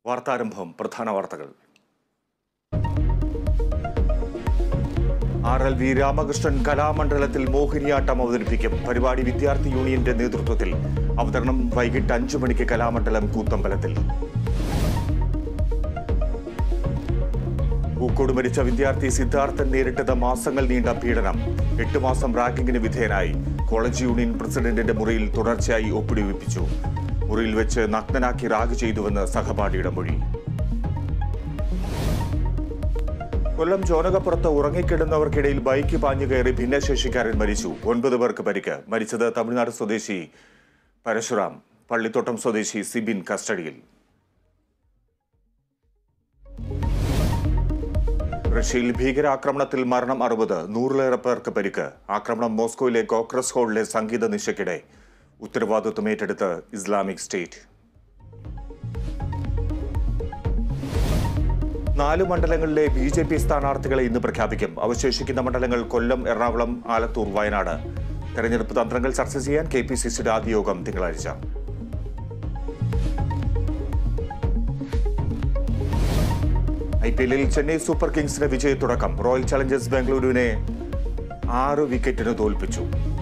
വാർത്താരംഭം പ്രധാന വാർത്തകൾ R L V Ramakrishnan കലാമണ്ഡലത്തിൽ മോഹിനിയാട്ടം അവതരിപ്പിക്കും പരിപാടി വിദ്യാർത്ഥി യൂണിയന്റെ നേതൃത്വത്തിൽ അവതരണം വൈകിട്ട് അഞ്ചു മണിക്ക് കലാമണ്ഡലം കൂത്തമ്പലത്തിൽ പൂക്കോട് മരിച്ച വിദ്യാർത്ഥി സിദ്ധാർത്ഥൻ നേരിട്ടത് മാസങ്ങൾ നീണ്ട പീഡനം എട്ട് മാസം റാങ്കിങ്ങിന് വിധേയനായി കോളേജ് യൂണിയൻ പ്രസിഡന്റിന്റെ മുറിയിൽ തുടർച്ചയായി ഒപ്പിടി വെപ്പിച്ചു മുറിയിൽ വെച്ച് നഗ്നനാക്കി റാഗ് ചെയ്തുവെന്ന് സഹപാഠിയുടെ മൊഴി കൊല്ലം ചോനകപ്പുറത്ത് ഉറങ്ങിക്കിടന്നവർക്കിടയിൽ ബൈക്ക് പാഞ്ഞു കയറി ഭിന്നശേഷിക്കാരൻ മരിച്ചു ഒൻപത് പേർക്ക് പരിക്ക് മരിച്ചത് തമിഴ്നാട് സ്വദേശി പരശുറാം പള്ളിത്തോട്ടം സ്വദേശി സിബിൻ കസ്റ്റഡിയിൽ റഷ്യയിൽ ഭീകരാക്രമണത്തിൽ മരണം അറുപത് നൂറിലേറെ പേർക്ക് പരിക്ക് ആക്രമണം മോസ്കോയിലെ കോക്രസ് ഹോളിലെ സംഗീത നിശയ്ക്കിടെ ഉത്തരവാദിത്വം ഏറ്റെടുത്ത് ഇസ്ലാമിക് സ്റ്റേറ്റ് നാല് മണ്ഡലങ്ങളിലെ ബി ജെ പി സ്ഥാനാർത്ഥികളെ ഇന്ന് പ്രഖ്യാപിക്കും അവശേഷിക്കുന്ന മണ്ഡലങ്ങൾ കൊല്ലം എറണാകുളം ആലത്തൂർ വയനാട് തെരഞ്ഞെടുപ്പ് തന്ത്രങ്ങൾ ചർച്ച ചെയ്യാൻ കെ പി സി സിയുടെ ആദ്യ യോഗം തിങ്കളാഴ്ച ഐ പി എല്ലിൽ ചെന്നൈ സൂപ്പർ കിങ്സിന്റെ വിജയത്തുടക്കം റോയൽ ചലഞ്ചേഴ്സ് ബാംഗ്ലൂരുവിനെ ആറ് വിക്കറ്റിന് തോൽപ്പിച്ചു